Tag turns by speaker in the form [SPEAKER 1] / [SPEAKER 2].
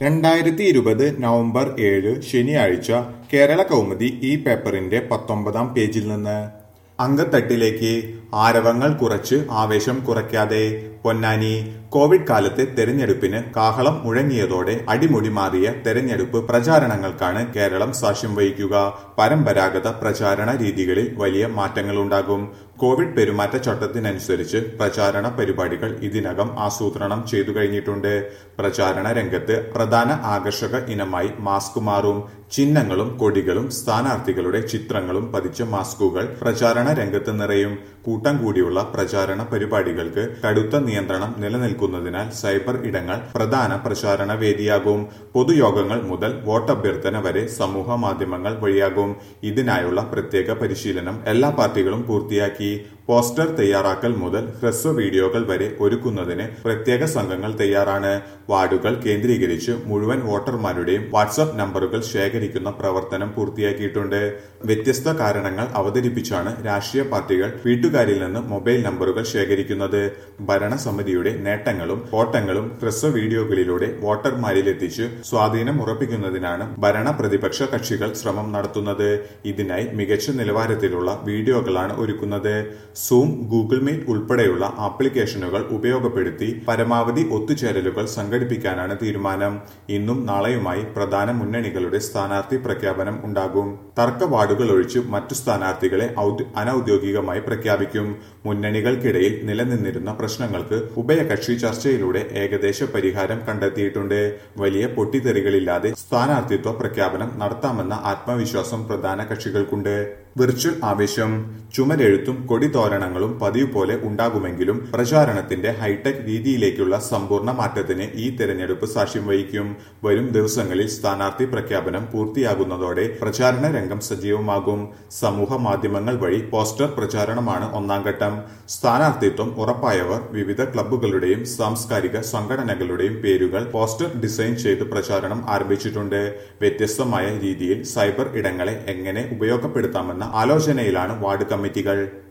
[SPEAKER 1] രണ്ടായിരത്തി ഇരുപത് നവംബർ ഏഴ് ശനിയാഴ്ച കേരള കൗമുദി ഈ പേപ്പറിന്റെ പത്തൊമ്പതാം പേജിൽ നിന്ന് അങ്കത്തട്ടിലേക്ക് ആരവങ്ങൾ കുറച്ച് ആവേശം കുറയ്ക്കാതെ പൊന്നാനി കോവിഡ് കാലത്തെ തെരഞ്ഞെടുപ്പിന് കാഹളം മുഴങ്ങിയതോടെ അടിമുടി മാറിയ തെരഞ്ഞെടുപ്പ് പ്രചാരണങ്ങൾക്കാണ് കേരളം സാക്ഷ്യം വഹിക്കുക പരമ്പരാഗത പ്രചാരണ രീതികളിൽ വലിയ മാറ്റങ്ങളുണ്ടാകും കോവിഡ് പെരുമാറ്റച്ചട്ടത്തിനനുസരിച്ച് പ്രചാരണ പരിപാടികൾ ഇതിനകം ആസൂത്രണം ചെയ്തു കഴിഞ്ഞിട്ടുണ്ട് പ്രചാരണ രംഗത്ത് പ്രധാന ആകർഷക ഇനമായി മാസ്ക് മാറും ചിഹ്നങ്ങളും കൊടികളും സ്ഥാനാർത്ഥികളുടെ ചിത്രങ്ങളും പതിച്ച മാസ്കുകൾ പ്രചാരണ രംഗത്ത് നിറയും കൂട്ടം കൂടിയുള്ള പ്രചാരണ പരിപാടികൾക്ക് കടുത്ത നിയന്ത്രണം നിലനിൽക്കുന്നതിനാൽ സൈബർ ഇടങ്ങൾ പ്രധാന പ്രചാരണ വേദിയാകും പൊതുയോഗങ്ങൾ മുതൽ വോട്ടഭ്യർത്ഥന വരെ സമൂഹ മാധ്യമങ്ങൾ വഴിയാകും ഇതിനായുള്ള പ്രത്യേക പരിശീലനം എല്ലാ പാർട്ടികളും പൂർത്തിയാക്കി പോസ്റ്റർ തയ്യാറാക്കൽ മുതൽ ഹ്രസ്വ വീഡിയോകൾ വരെ ഒരുക്കുന്നതിന് പ്രത്യേക സംഘങ്ങൾ തയ്യാറാണ് വാർഡുകൾ കേന്ദ്രീകരിച്ച് മുഴുവൻ വോട്ടർമാരുടെയും വാട്സ്ആപ്പ് നമ്പറുകൾ ശേഖരിക്കുന്ന പ്രവർത്തനം പൂർത്തിയാക്കിയിട്ടുണ്ട് വ്യത്യസ്ത കാരണങ്ങൾ അവതരിപ്പിച്ചാണ് രാഷ്ട്രീയ പാർട്ടികൾ വീട്ടുകാരിൽ നിന്ന് മൊബൈൽ നമ്പറുകൾ ശേഖരിക്കുന്നത് ഭരണസമിതിയുടെ നേട്ടങ്ങളും കോട്ടങ്ങളും ഹ്രസ്വ വീഡിയോകളിലൂടെ വോട്ടർമാരിലെത്തിച്ച് സ്വാധീനം ഉറപ്പിക്കുന്നതിനാണ് ഭരണ പ്രതിപക്ഷ കക്ഷികൾ ശ്രമം നടത്തുന്നത് ഇതിനായി മികച്ച നിലവാരത്തിലുള്ള വീഡിയോകളാണ് ഒരുക്കുന്നത് സൂം ഗൂഗിൾ മീറ്റ് ഉൾപ്പെടെയുള്ള ആപ്ലിക്കേഷനുകൾ ഉപയോഗപ്പെടുത്തി പരമാവധി ഒത്തുചേരലുകൾ സംഘടിപ്പിക്കാനാണ് തീരുമാനം ഇന്നും നാളെയുമായി പ്രധാന മുന്നണികളുടെ സ്ഥാനാർത്ഥി പ്രഖ്യാപനം ഉണ്ടാകും തർക്ക വാർഡുകൾ ഒഴിച്ച് മറ്റു സ്ഥാനാർത്ഥികളെ ഔദ്യ- അനൌദ്യോഗികമായി പ്രഖ്യാപിക്കും മുന്നണികൾക്കിടയിൽ നിലനിന്നിരുന്ന പ്രശ്നങ്ങൾക്ക് ഉഭയകക്ഷി ചർച്ചയിലൂടെ ഏകദേശ പരിഹാരം കണ്ടെത്തിയിട്ടുണ്ട് വലിയ പൊട്ടിത്തെറികളില്ലാതെ സ്ഥാനാർത്ഥിത്വ പ്രഖ്യാപനം നടത്താമെന്ന ആത്മവിശ്വാസം പ്രധാന കക്ഷികൾക്കുണ്ട് വിർച്വൽ ആവേശം ചുമരെഴുത്തും കൊടിതോരണങ്ങളും പതിവ് പോലെ ഉണ്ടാകുമെങ്കിലും പ്രചാരണത്തിന്റെ ഹൈടെക് രീതിയിലേക്കുള്ള സമ്പൂർണ്ണ മാറ്റത്തിന് ഈ തെരഞ്ഞെടുപ്പ് സാക്ഷ്യം വഹിക്കും വരും ദിവസങ്ങളിൽ സ്ഥാനാർത്ഥി പ്രഖ്യാപനം പൂർത്തിയാകുന്നതോടെ പ്രചാരണ രംഗം സജീവമാകും സമൂഹ മാധ്യമങ്ങൾ വഴി പോസ്റ്റർ പ്രചാരണമാണ് ഒന്നാം ഘട്ടം സ്ഥാനാർത്ഥിത്വം ഉറപ്പായവർ വിവിധ ക്ലബ്ബുകളുടെയും സാംസ്കാരിക സംഘടനകളുടെയും പേരുകൾ പോസ്റ്റർ ഡിസൈൻ ചെയ്ത് പ്രചാരണം ആരംഭിച്ചിട്ടുണ്ട് വ്യത്യസ്തമായ രീതിയിൽ സൈബർ ഇടങ്ങളെ എങ്ങനെ ഉപയോഗപ്പെടുത്താമെന്ന ആലോചനയിലാണ് വാർഡ് കമ്മിറ്റികൾ